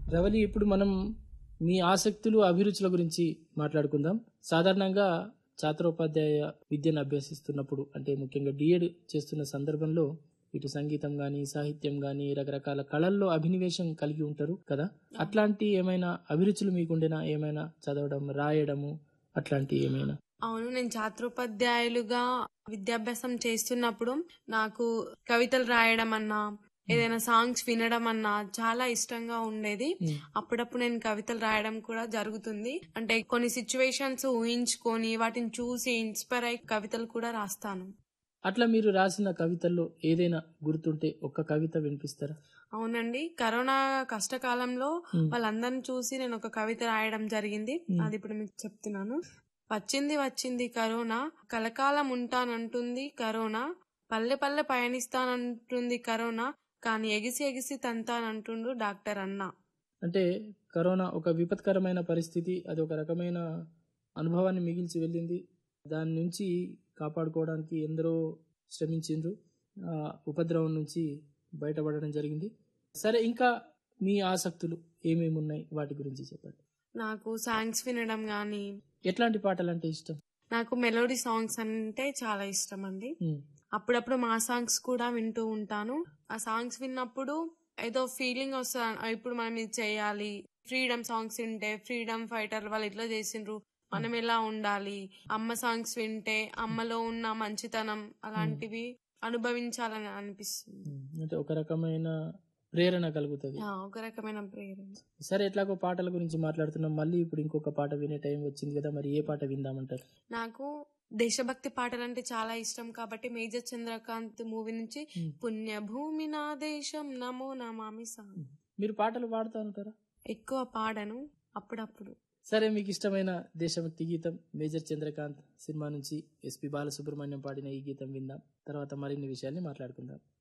రవలి ఇప్పుడు మనం మీ ఆసక్తులు అభిరుచుల గురించి మాట్లాడుకుందాం సాధారణంగా ఛాత్రోపాధ్యాయ విద్యను అభ్యసిస్తున్నప్పుడు అంటే ముఖ్యంగా డిఎడ్ చేస్తున్న సందర్భంలో ఇటు సంగీతం గాని సాహిత్యం గాని రకరకాల కళల్లో అభినివేశం కలిగి ఉంటారు కదా అట్లాంటి ఏమైనా అభిరుచులు మీకుండేనా ఏమైనా చదవడం రాయడము అట్లాంటి ఏమైనా అవును నేను ఛాత్రోపాధ్యాయులుగా విద్యాభ్యాసం చేస్తున్నప్పుడు నాకు కవితలు రాయడం అన్నా ఏదైనా సాంగ్స్ వినడం అన్నా చాలా ఇష్టంగా ఉండేది ఉమ్, అప్పుడప్పుడు నేను కవితలు రాయడం కూడా జరుగుతుంది అంటే కొన్ని సిచ్యువేషన్స్ ఊహించుకొని వాటిని చూసి ఇన్స్పైర్ అయ్యి కవితలు కూడా రాస్తాను అట్లా మీరు రాసిన కవితల్లో ఏదైనా గుర్తుంటే ఒక్క కవిత వినిపిస్తారా అవునండి కరోనా కష్టకాలంలో ఉమ్, వాళ్ళందరిని చూసి నేను ఒక కవిత రాయడం జరిగింది మ్మ్. అది ఇప్పుడు మీకు చెప్తున్నాను వచ్చింది వచ్చింది కరోనా కలకాలం ఉంటానంటుంది కరోనా పల్లె పల్లె పయనిస్తానంటుంది కరోనా కానీ ఎగిసి ఎగిసి తంతానంటుండు డాక్టర్ అన్న అంటే కరోనా ఒక విపత్కరమైన పరిస్థితి అది ఒక రకమైన అనుభవాన్ని మిగిల్చి వెళ్ళింది దాని నుంచి కాపాడుకోవడానికి ఎందరో శ్రమించిండ్రు ఆ ఉపద్రవం నుంచి బయటపడడం జరిగింది సరే ఇంకా మీ ఆసక్తులు ఏమేమి ఉన్నాయి వాటి గురించి చెప్పండి నాకు సాంగ్స్ వినడం గాని ఎట్లాంటి పాటలు అంటే ఇష్టం నాకు మెలోడీ సాంగ్స్ అంటే చాలా ఇష్టం అండి ఉమ్, అప్పుడప్పుడు మా సాంగ్స్ కూడా వింటూ ఉంటాను ఆ సాంగ్స్ విన్నప్పుడు ఏదో ఫీలింగ్ వస్తుంది ఇప్పుడు మనం ఇది చేయాలి ఫ్రీడమ్ సాంగ్స్ వింటే ఫ్రీడమ్ ఫైటర్ వాళ్ళు ఇట్లా చేసిండ్రు మనం ఎలా ఉండాలి అమ్మ సాంగ్స్ వింటే అమ్మలో ఉన్న మంచితనం అలాంటివి అనుభవించాలని అనిపిస్తుంది ఉమ్, అంటే ఒక రకమైన ప్రేరణ కలుగుతుంది ఆ, ఒక రకమైన ప్రేరణ సరే ఎట్లాగో పాటల గురించి మాట్లాడుతున్నాం మళ్ళీ ఇప్పుడు ఇంకొక పాట వినే టైం వచ్చింది కదా మరి ఏ పాట విందామంటారు నాకు దేశభక్తి పాటలు అంటే చాలా ఇష్టం కాబట్టి మేజర్ చంద్రకాంత్ మూవీ నుంచి ఉమ్. పుణ్యభూమి నా దేశం నమో నమామి సాంగ్ మీరు పాటలు పాడుతూ ఉంటారా ఎక్కువ పాడను అప్పుడప్పుడు సరే మీకు ఇష్టమైన దేశభక్తి గీతం మేజర్ చంద్రకాంత్ సినిమా నుంచి ఎస్పి బాలసుబ్రహ్మణ్యం పాడిన ఈ గీతం విందాం తర్వాత మరిన్ని విషయాల్ని మాట్లాడుకుందాం